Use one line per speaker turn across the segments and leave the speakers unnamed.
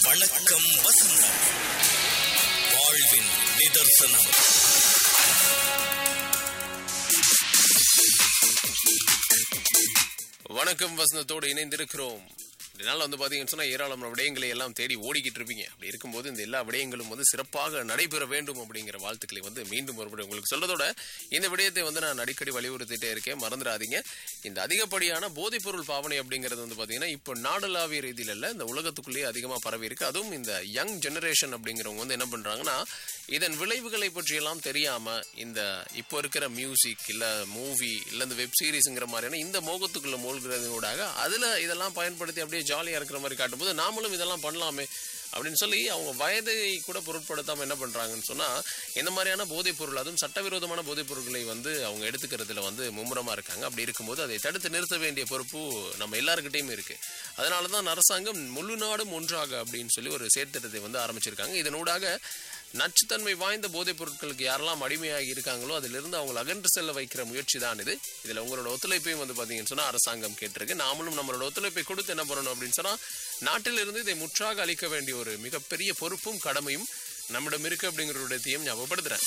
வணக்கம் வசந்தம் வாழ்வின் நிதர்சனம்
வணக்கம் வசந்தத்தோடு இணைந்திருக்கிறோம் இந்த நாள் வந்து பாத்தீங்கன்னு சொன்னா ஏராளமான விடயங்களை எல்லாம் தேடி ஓடிக்கிட்டு இருப்பீங்க அப்படி இருக்கும்போது இந்த எல்லா விடயங்களும் வந்து சிறப்பாக நடைபெற வேண்டும் அப்படிங்கிற வாழ்த்துக்களை வந்து மீண்டும் ஒருபடி உங்களுக்கு சொல்றதோட இந்த விடயத்தை வந்து நான் அடிக்கடி வலியுறுத்திட்டே இருக்கேன் மறந்துடாதீங்க இந்த அதிகப்படியான போதைப்பொருள் பாவனை அப்படிங்கிறது வந்து பாத்தீங்கன்னா இப்போ நாடளாவிய ரீதியில இல்ல இந்த உலகத்துக்குள்ளேயே அதிகமா பரவி இருக்கு அதுவும் இந்த யங் ஜெனரேஷன் அப்படிங்கிறவங்க வந்து என்ன பண்றாங்கன்னா இதன் விளைவுகளை பற்றியெல்லாம் தெரியாம இந்த இப்போ இருக்கிற மியூசிக் இல்ல மூவி இல்ல இந்த வெப் சீரிஸ்ங்கிற மாதிரியான இந்த மோகத்துக்குள்ள மூழ்கிறதோடாக அதுல இதெல்லாம் பயன்படுத்தி அப்படியே ஜாலியா இருக்கிற மாதிரி காட்டும்போது நாமளும் இதெல்லாம் பண்ணலாமே அப்படின்னு சொல்லி அவங்க வயதை கூட பொருட்படுத்தாம என்ன பண்றாங்கன்னு சொன்னா இந்த மாதிரியான போதைப் பொருள் அதுவும் சட்டவிரோதமான போதைப் பொருட்களை வந்து அவங்க எடுத்துக்கிறதுல வந்து மும்முரமா இருக்காங்க அப்படி இருக்கும்போது அதை தடுத்து நிறுத்த வேண்டிய பொறுப்பு நம்ம எல்லாருக்கிட்டையும் இருக்கு அதனாலதான் அரசாங்கம் முழு நாடும் ஒன்றாக அப்படின்னு சொல்லி ஒரு செயற்திட்டத்தை வந்து ஆரம்பிச்சிருக்காங்க இதனூடாக நச்சுத்தன்மை வாய்ந்த போதைப் பொருட்களுக்கு யாரெல்லாம் அடிமையாகி இருக்காங்களோ அதிலிருந்து அவங்களை அகன்று செல்ல வைக்கிற முயற்சி தான் இது இதுல உங்களோட ஒத்துழைப்பையும் வந்து பாத்தீங்கன்னு சொன்னா அரசாங்கம் கேட்டிருக்கு நாமளும் நம்மளோட ஒத்துழைப்பை கொடுத்து என்ன பண்ணணும் அப்படின்னு சொன்னா நாட்டிலிருந்து இதை முற்றாக அளிக்க வேண்டிய ஒரு மிகப்பெரிய பொறுப்பும் கடமையும் நம்மிடம் இருக்கு அப்படிங்கிற ஒரு விடயத்தையும் ஞாபகப்படுத்துறேன்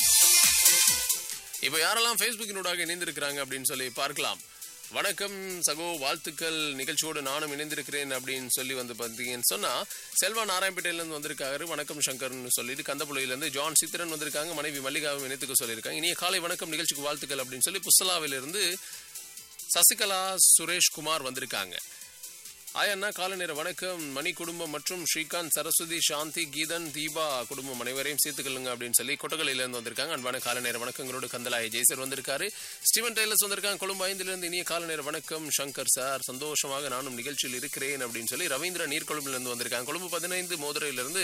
இப்போ யாரெல்லாம் ஃபேஸ்புக்கினூடாக இணைந்திருக்கிறாங்க அப்படின்னு சொல்லி பார்க்கலாம் வணக்கம் சகோ வாழ்த்துக்கள் நிகழ்ச்சியோடு நானும் இணைந்திருக்கிறேன் அப்படின்னு சொல்லி வந்து பார்த்தீங்கன்னு சொன்னா செல்வா நாராயணப்பேட்டையிலேருந்து வந்திருக்காரு வணக்கம் சங்கர்னு சொல்லிட்டு கந்தப்புழையிலேருந்து ஜான் சித்திரன் வந்திருக்காங்க மனைவி மல்லிகாவும் இணைத்துக்க சொல்லியிருக்காங்க இனிய காலை வணக்கம் நிகழ்ச்சிக்கு வாழ்த்துக்கள் அப்படின்னு சொல்லி புஸ்தலாவிலிருந்து சசிகலா சுரேஷ் குமார் வந்திருக்காங்க ஆயண்ணா காலை நேர வணக்கம் மணி குடும்பம் மற்றும் ஸ்ரீகாந்த் சரஸ்வதி சாந்தி கீதன் தீபா குடும்பம் அனைவரையும் சேர்த்துக்கொள்ளுங்க அப்படின்னு சொல்லி கொட்டகலையில இருந்து வந்திருக்காங்க அன்பான காலை நேர வணக்கங்களோடு கந்தலாய ஜெய்சர் வந்திருக்காரு ஸ்டீவன் டெய்லர்ஸ் வந்திருக்காங்க கொழும்பு ஐந்திலிருந்து இனிய காலை நேர வணக்கம் சங்கர் சார் சந்தோஷமாக நானும் நிகழ்ச்சியில் இருக்கிறேன் அப்படின்னு சொல்லி ரவீந்திர நீர்கொழும்புல இருந்து வந்திருக்காங்க கொழும்பு பதினைந்து மோதுரையிலிருந்து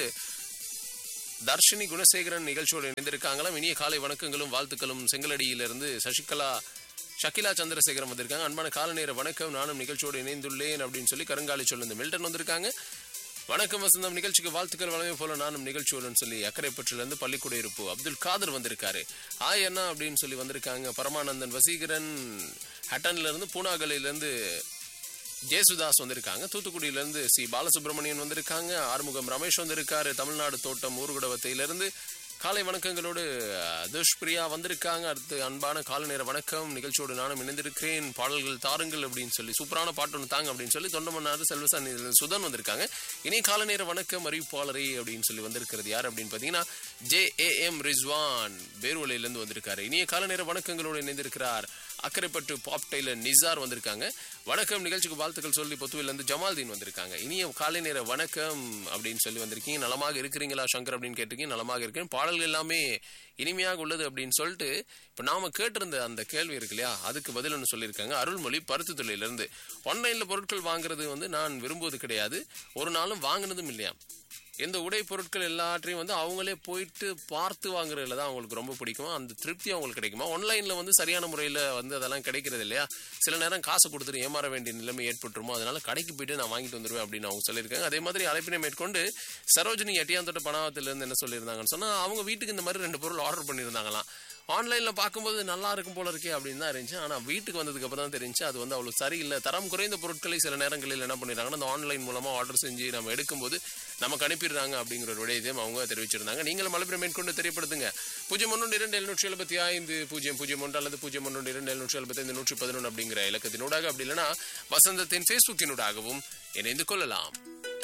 தர்ஷினி குணசேகரன் நிகழ்ச்சியோடு இணைந்திருக்காங்களாம் இனிய காலை வணக்கங்களும் வாழ்த்துக்களும் செங்கலடியிலிருந்து சசிகலா ஷக்கிலா சந்திரசேகரம் வந்திருக்காங்க அன்பான கால நேர வணக்கம் நானும் நிகழ்ச்சியோடு இணைந்துள்ளேன் அப்படின்னு சொல்லி கருங்காலி சொல்லுந்த மில்டன் வந்திருக்காங்க வணக்கம் வசந்தம் நிகழ்ச்சிக்கு வாழ்த்துக்கள் வழங்க போல நானும் நிகழ்ச்சியோடுன்னு சொல்லி அக்கரைப்பற்றிலிருந்து பள்ளிக்கூட இருப்பு அப்துல் காதர் வந்திருக்காரு ஆய் அண்ணா அப்படின்னு சொல்லி வந்திருக்காங்க பரமானந்தன் வசீகரன் ஹட்டன்ல இருந்து பூனாகலையில இருந்து ஜேசுதாஸ் வந்திருக்காங்க தூத்துக்குடியில இருந்து சி பாலசுப்ரமணியன் வந்திருக்காங்க ஆறுமுகம் ரமேஷ் வந்திருக்காரு தமிழ்நாடு தோட்டம் ஊர்குடவத்தையிலிருந்து காலை வணக்கங்களோடு அஹ், துஷ்பிரியா வந்திருக்காங்க அடுத்து அன்பான காலை நேர வணக்கம் நிகழ்ச்சியோடு நானும் இணைந்திருக்கிறேன் பாடல்கள் தாருங்கள் அப்படின்னு சொல்லி சூப்பரான பாட்டு ஒன்று தாங்க அப்படின்னு சொல்லி தொண்டமன்னாறு செல்வசாமி சுதன் வந்திருக்காங்க இனி காலை நேர வணக்கம் அறிவிப்பாளரை அப்படின்னு சொல்லி வந்திருக்கிறது யார் அப்படின்னு பார்த்தீங்கன்னா ஜே ஏ எம் ரிஸ்வான் பேர்வலையிலேருந்து வந்திருக்காரு இனிய காலை நேர வணக்கங்களோடு இணைந்திருக்கிறார் அக்கரைப்பட்டு பாப் டெய்லர் நிசார் வந்திருக்காங்க வணக்கம் நிகழ்ச்சிக்கு வாழ்த்துக்கள் சொல்லி பொத்துவிலேருந்து ஜமால்தீன் வந்திருக்காங்க இனிய காலை நேர வணக்கம் அப்படின்னு சொல்லி வந்திருக்கீங்க நலமாக இருக்கிறீங்களா சங்கர் அப்படின்னு கேட்டிருக்கீங்க நலமாக இருக்கேன் பாடல்கள் எல்லாமே இனிமையாக உள்ளது அப்படின்னு சொல்லிட்டு இப்போ நாம கேட்டிருந்த அந்த கேள்வி இருக்கு இல்லையா அதுக்கு பதில் ஒன்று சொல்லியிருக்காங்க அருள்மொழி பருத்து தொழிலிருந்து ஆன்லைனில் பொருட்கள் வாங்குறது வந்து நான் விரும்புவது கிடையாது ஒரு நாளும் வாங்கினதும் இல்லையா எந்த உடை பொருட்கள் எல்லாத்தையும் வந்து அவங்களே போயிட்டு பார்த்து வாங்குறதுல தான் அவங்களுக்கு ரொம்ப பிடிக்கும் அந்த திருப்தி அவங்களுக்கு கிடைக்குமா ஆன்லைனில் வந்து சரியான முறையில் வந்து அதெல்லாம் கிடைக்கிறது இல்லையா சில நேரம் காசு கொடுத்துட்டு ஏமாற வேண்டிய நிலைமை ஏற்பட்டுருமோ அதனால கடைக்கு போயிட்டு நான் வாங்கிட்டு வந்துடுவேன் அப்படின்னு அவங்க சொல்லியிருக்காங்க அதே மாதிரி அழைப்பினை மேற்கொண்டு சரோஜினி எட்டியாந்தோட்ட பணாவத்திலேருந்து என்ன சொல்லியிருந்தாங்கன்னு சொன்னால் அவங்க வீட்டுக்கு இந்த மாதிரி ரெண்டு பொருள் ஆர்டர் பண்ணியிருந்தாங்களாம் ஆன்லைனில் பார்க்கும்போது நல்லா இருக்கும் போல இருக்கே அப்படின்னு தான் இருந்துச்சு ஆனால் வீட்டுக்கு வந்ததுக்கு அப்புறம் தான் தெரிஞ்சு அது வந்து அவ்வளோ சரியில்லை தரம் குறைந்த பொருட்களை சில நேரங்களில் என்ன பண்ணிடுறாங்கன்னா அந்த ஆன்லைன் மூலமாக ஆர்டர் செஞ்சு நம்ம எடுக்கும்போது நமக்கு அனுப்பிடுறாங்க அப்படிங்கிற ஒரு விடயத்தையும் அவங்க தெரிவிச்சிருந்தாங்க நீங்களும் மலைப்புறம் மேற்கொண்டு தெரியப்படுத்துங்க பூஜ்ஜியம் ஒன்று இரண்டு எழுநூற்றி எழுபத்தி ஐந்து பூஜ்ஜியம் பூஜ்ஜியம் ஒன்று அல்லது பூஜ்ஜியம் ஒன்று இரண்டு எழுநூற்றி எழுபத்தைந்து நூற்றி பதினொன்று அப்படிங்கிற இலக்கத்தினூடாக அப்படி இல்லைன்னா வசந்தத்தின் ஃபேஸ்புக்கினூடாகவும் இணைந்து கொள்ளலாம்